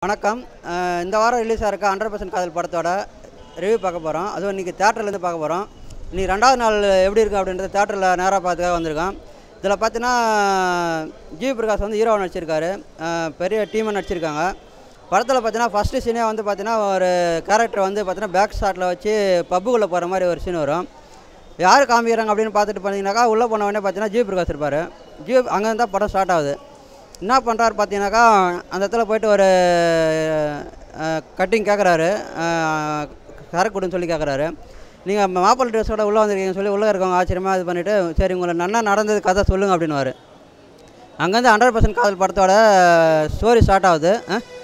வணக்கம் அஹ் இந்த வாரம் ரிலீஸ் ஆகிருக்க ஹண்ட்ரட் பர்சன்ட் காதல் படத்தோட ரிவ்யூ பார்க்க போகிறோம் அதுவும் இன்றைக்கி தேட்டர்லேருந்து பார்க்க போகிறோம் இன்றைக்கி ரெண்டாவது நாள் எப்படி இருக்குது அப்படின்றத தேட்டரில் நேராக பார்த்துக்காக வந்திருக்கோம் இதில் பார்த்தீங்கன்னா ஜி பிரகாஷ் வந்து ஹீரோவை நடிச்சிருக்காரு அஹ் பெரிய டீமை நடிச்சிருக்காங்க படத்தில் பார்த்தீங்கன்னா ஃபஸ்ட்டு சீனே வந்து பார்த்தீங்கன்னா ஒரு கேரக்டர் வந்து பார்த்தீங்கன்னா பேக் ஷாட்டில் வச்சு பப்புக்குள்ளே போகிற மாதிரி ஒரு சீன் வரும் யார் காமிக்கிறாங்க அப்படின்னு பார்த்துட்டு பார்த்தீங்கன்னாக்கா உள்ளே போன உடனே பார்த்தீங்கன்னா ஜி பிரகாஷ் இருப்பார் ஜி அங்கே இருந்தால் படம் ஸ்டார்ட் ஆகுது என்ன பண்ணுறாரு பார்த்தீங்கன்னாக்கா அந்த இடத்துல போயிட்டு ஒரு கட்டிங் கேட்குறாரு சரக்கு கொடுன்னு சொல்லி கேட்குறாரு நீங்கள் மாப்பிள்ளை ட்ரெஸ்ஸோட உள்ளே வந்திருக்கீங்கன்னு சொல்லி உள்ளே இருக்கவங்க ஆச்சரியமாக இது பண்ணிவிட்டு சரி உங்களை நன்னா நடந்தது கதை சொல்லுங்கள் அப்படின்னுவார் அங்கேருந்து ஹண்ட்ரட் பர்சன்ட் காதல் படத்தோட ஸ்டோரி ஸ்டார்ட் ஆகுது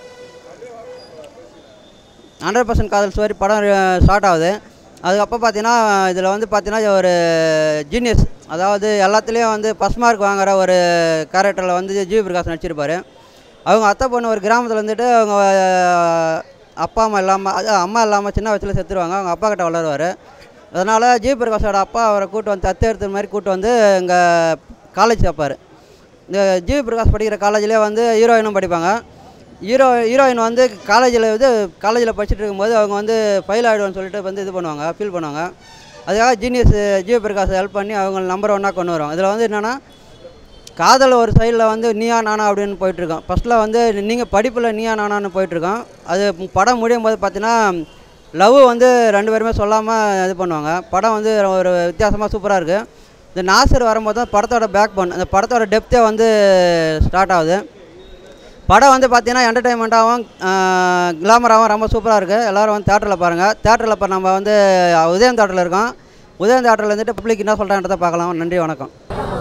ஹண்ட்ரட் பர்சன்ட் காதல் ஸ்டோரி படம் ஸ்டார்ட் ஆகுது அதுக்கப்புறம் பார்த்தீங்கன்னா இதில் வந்து பார்த்தீங்கன்னா ஒரு ஜீனியஸ் அதாவது எல்லாத்துலேயும் வந்து ஃபஸ்ட் மார்க் வாங்குற ஒரு கேரக்டரில் வந்து ஜி பிரகாஷ் நடிச்சிருப்பார் அவங்க அத்தை பொண்ணு ஒரு கிராமத்தில் வந்துட்டு அவங்க அஹ், அப்பா அம்மா இல்லாமல் அது அம்மா இல்லாமல் சின்ன வயசில் செத்துருவாங்க அவங்க அப்பா கிட்ட வளருவார் அதனால் ஜி பிரகாஷோட அப்பா அவரை கூட்டு வந்து தத்து எடுத்த மாதிரி கூட்டு வந்து இங்கே காலேஜ் சேர்ப்பார் இந்த ஜி பிரகாஷ் படிக்கிற காலேஜ்லேயே வந்து ஹீரோயினும் படிப்பாங்க ஹீரோ ஹீரோயின் வந்து காலேஜில் இது காலேஜில் படிச்சுட்டு இருக்கும்போது அவங்க வந்து ஃபெயில் ஆகிடுவோன்னு சொல்லிட்டு வந்து இது பண்ணுவாங்க ஃபீல் பண்ணுவாங்க அதுக்காக ஜீனியஸ் ஜி பிரகாஷ் ஹெல்ப் பண்ணி அவங்க நம்பர் ஒன்னாக கொண்டு வரும் இதில் வந்து என்னென்னா காதல் ஒரு சைடில் வந்து நீயா நானா அப்படின்னு போயிட்டுருக்கோம் ஃபஸ்ட்டில் வந்து நீங்கள் படிப்பில் நீயா நானான்னு போயிட்டுருக்கோம் அது படம் முடியும் போது பார்த்தீங்கன்னா லவ் வந்து ரெண்டு பேருமே சொல்லாமல் இது பண்ணுவாங்க படம் வந்து ஒரு வித்தியாசமாக சூப்பராக இருக்குது இந்த நாசர் வரும்போது தான் படத்தோட பேக் போன் அந்த படத்தோட டெப்த்தே வந்து ஸ்டார்ட் ஆகுது படம் வந்து பார்த்தீங்கன்னா என்டர்டைன்மெண்ட்டாகவும் கிளாமராகவும் ரொம்ப சூப்பராக இருக்குது எல்லோரும் வந்து தேட்டரில் பாருங்கள் தேட்டரில் இப்போ நம்ம வந்து உதயம் தேட்டரில் இருக்கோம் உதயம் தேட்டரில் இருந்துட்டு பப்ளிக் என்ன சொல்கிறான்றதை பார்க்கலாம் நன்றி வணக்கம்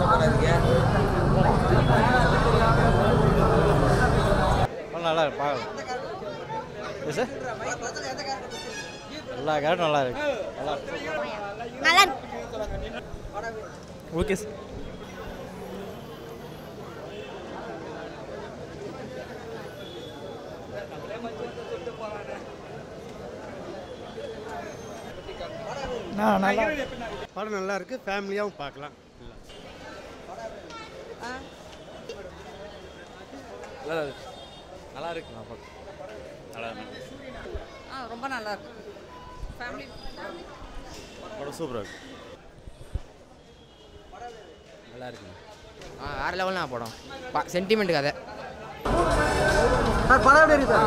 நல்லா இருக்கு பார்க்கலாம் எஸ் சார் எல்லா கேரக்டும் நல்லா இருக்கு நல்லா இருக்கு நல்லா இருக்கு ஓகே சார் படம் நல்லா இருக்கு ஃபேமிலியாகவும் பார்க்கலாம் நல்லா இருக்கு நல்லா இருக்கு நான் பார்க்க நல்லா இருக்கு ஆ ரொம்ப நல்லா இருக்கு ஃபேமிலி படம் சூப்பராக இருக்கு நல்லா இருக்கு ஆ வேறு லெவல்னா படம் பா சென்டிமெண்ட் கதை படம் எப்படி இருக்கு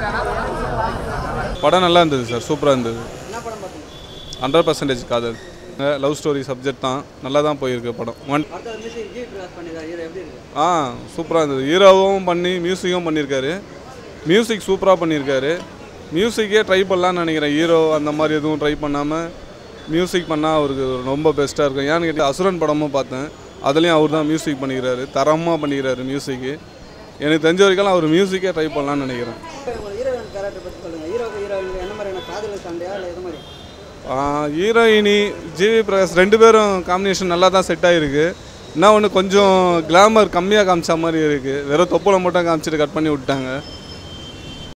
படம் நல்லா இருந்தது சார் சூப்பராக இருந்தது hundred percentage Kadhal love story subject தான் நல்லா தான் போயிருக்கு படம் ஒன் அடுத்த மியூசிக் ஜி பிரகாஷ் பண்ணியிருக்காரு ஹீரோ எப்படி இருக்கு ஆ சூப்பராக இருந்தது ஹீரோவும் பண்ணி மியூசிக்கும் பண்ணியிருக்காரு மியூசிக் சூப்பராக பண்ணியிருக்காரு மியூசிக்கே ட்ரை பண்ணலான்னு நினைக்கிறேன் ஹீரோ அந்த மாதிரி எதுவும் ட்ரை பண்ணாமல் மியூசிக் பண்ணால் அவருக்கு ரொம்ப பெஸ்ட்டாக இருக்கும் ஏன்னு கேட்டால் அசுரன் படமும் பார்த்தேன் அதுலேயும் அவர் தான் மியூசிக் பண்ணிக்கிறாரு தரமாக பண்ணிக்கிறாரு மியூசிக்கு எனக்கு தெரிஞ்ச வரைக்கும் அவர் மியூசிக்கே ட்ரை பண்ணலான்னு நினைக்கிறேன் ஹீரோயின் கேரக்டர் பற்றி சொல்லுங்கள் ஹீரோக்கு ஹீரோயின் என்ன மாதிரியான காதல் சண்டையா இல்லை எது மாதிரி ஹீரோயினி ஜிவி பிரகாஷ் ரெண்டு பேரும் காம்பினேஷன் நல்லா தான் செட் ஆகிருக்கு என்ன ஒன்று கொஞ்சம் கிளாமர் கம்மியாக காமிச்ச மாதிரி இருக்குது வெறும் தொப்புளை மட்டும் காமிச்சிட்டு கட் பண்ணி விட்டாங்க